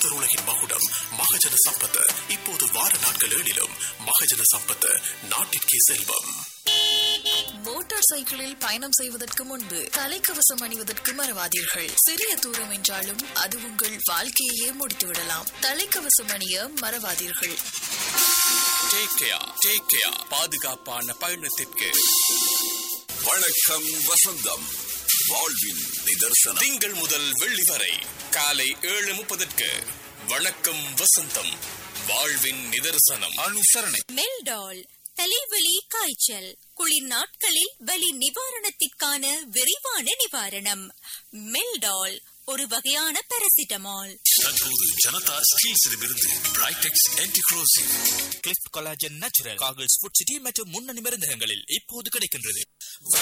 லோக்தர் உலகின் மகுடம் மகஜன சம்பத் இப்போது வார நாட்கள் ஏழிலும் மகஜன சம்பத் நாட்டிற்கே செல்வம் மோட்டார் சைக்கிளில் பயணம் செய்வதற்கு முன்பு தலைக்கவசம் அணிவதற்கு மறவாதீர்கள் சிறிய தூரம் என்றாலும் அது உங்கள் வாழ்க்கையே முடித்துவிடலாம் தலைக்கவசம் அணிய மறவாதீர்கள் டேக் கேர் டேக் கேர் பாதுகாப்பான பயணத்திற்கு வணக்கம் வசந்தம் வாழ்வின் நிதர்சனம் திங்கள் முதல் வெள்ளி வரை காலை ஏழு முப்பதற்கு வணக்கம் வசந்தம் வாழ்வின் நிதர்சனம் அனுசரணை மெல்டால் தலைவலி காய்ச்சல் குளிர் நாட்களில் வலி நிவாரணத்திற்கான விரைவான நிவாரணம் மெல்டால் ஒரு வகையான பாராசிட்டமால் தற்போது ஜனதா ஸ்டீல்ஸிடமிருந்து பிரைடெக்ஸ் ஆன்டிக்ரோசிவ் கிளிஃப் கொலாஜன் நேச்சுரல் காகிள்ஸ் ஃபுட் சிட்டி மற்றும் முன்னணி மருந்தகங்களில் இப்போது கிடைக்கின்றது